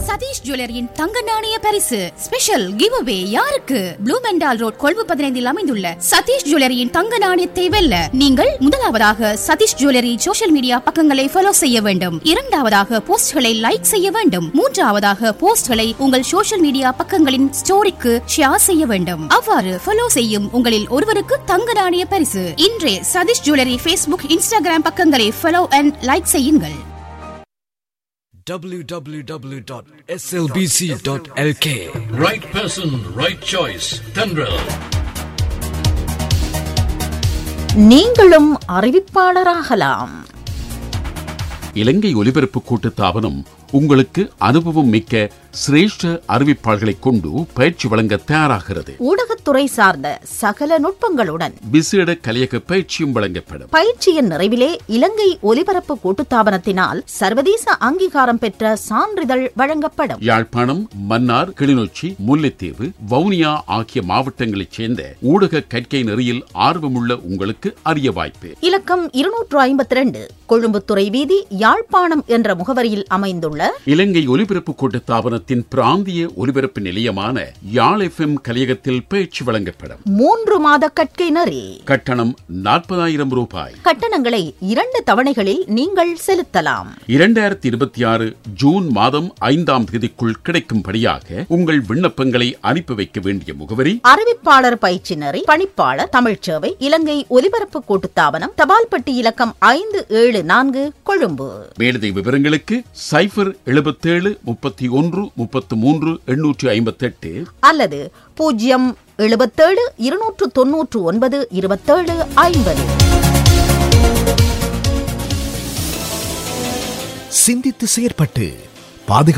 சதீஷ் ஜுவல்லரியின் தங்க நாணய பரிசு ஸ்பெஷல் கிவ் அவே யாருக்கு ப்ளூ மெண்டால் ரோட் கொழும்பு பதினைந்தில் அமைந்துள்ள சதீஷ் ஜுவல்லரியின் தங்க நாணயத்தை வெல்ல நீங்கள் முதலாவதாக சதீஷ் ஜுவல்லரி சோஷியல் மீடியா பக்கங்களை ஃபாலோ செய்ய வேண்டும் இரண்டாவதாக போஸ்ட்களை லைக் செய்ய வேண்டும் மூன்றாவதாக போஸ்ட்களை உங்கள் சோஷியல் மீடியா பக்கங்களின் ஸ்டோரிக்கு ஷேர் செய்ய வேண்டும் அவ்வாறு ஃபாலோ செய்யும் உங்களில் ஒருவருக்கு தங்க நாணய பரிசு இன்றே சதீஷ் ஜுவல்லரி ஃபேஸ்புக் இன்ஸ்டாகிராம் பக்கங்களை ஃபாலோ அண்ட் லைக் செய்யுங்கள் www.slbc.lk Right person, right choice. Tendril. நீங்களும் அறிவிப்பாளராகலாம் இலங்கை ஒலிபரப்பு கூட்டுத்தாபனம் உங்களுக்கு அனுபவம் மிக்க சிரேஷ்ட அறிவிப்பாளர்களை கொண்டு பயிற்சி வழங்க தயாராகிறது ஊடகத்துறை சார்ந்த சகல நுட்பங்களுடன் விசேட கலையக பயிற்சியும் வழங்கப்படும் பயிற்சியின் நிறைவிலே இலங்கை ஒலிபரப்பு கூட்டுத்தாபனத்தினால் சர்வதேச அங்கீகாரம் பெற்ற சான்றிதழ் வழங்கப்படும் யாழ்ப்பாணம் மன்னார் கிளிநொச்சி முல்லைத்தீவு வவுனியா ஆகிய மாவட்டங்களைச் சேர்ந்த ஊடக கற்கை நெறியில் ஆர்வமுள்ள உங்களுக்கு அரிய வாய்ப்பு இலக்கம் இருநூற்று ஐம்பத்தி ரெண்டு கொழும்புத்துறை வீதி யாழ்ப்பாணம் என்ற முகவரியில் அமைந்துள்ள இலங்கை ஒலிபரப்பு கூட்டுத்தாபனத்தின் பிராந்திய ஒலிபரப்பு நிலையமான யாழ் எஃப்எம் கலையகத்தில் பயிற்சி வழங்கப்படும் மூன்று மாத கற்கை நெறி கட்டணம் நாற்பதாயிரம் ரூபாய் கட்டணங்களை இரண்டு தவணைகளில் நீங்கள் செலுத்தலாம் இரண்டாயிரத்தி இருபத்தி ஆறு ஜூன் மாதம் ஐந்தாம் தேதிக்குள் கிடைக்கும்படியாக உங்கள் விண்ணப்பங்களை அனுப்பி வைக்க வேண்டிய முகவரி அறிவிப்பாளர் பயிற்சி நெறி பணிப்பாளர் தமிழ்ச்சேவை இலங்கை ஒலிபரப்பு கூட்டுத்தாபனம் தபால்பட்டி இலக்கம் ஐந்து ஏழு நான்கு கொழும்பு மேலதிக விவரங்களுக்கு சைபர் எழுபத்தேழு முப்பத்தி ஒன்று முப்பத்து மூன்று எண்ணூற்றி ஐம்பத்தெட்டு அல்லது பூஜ்ஜியம் எழுபத்தேழு இருநூற்று தொன்னூற்று ஒன்பது இருபத்தேழு ஐம்பது சிந்தித்து செயற்பட்டு பாதுகாப்பு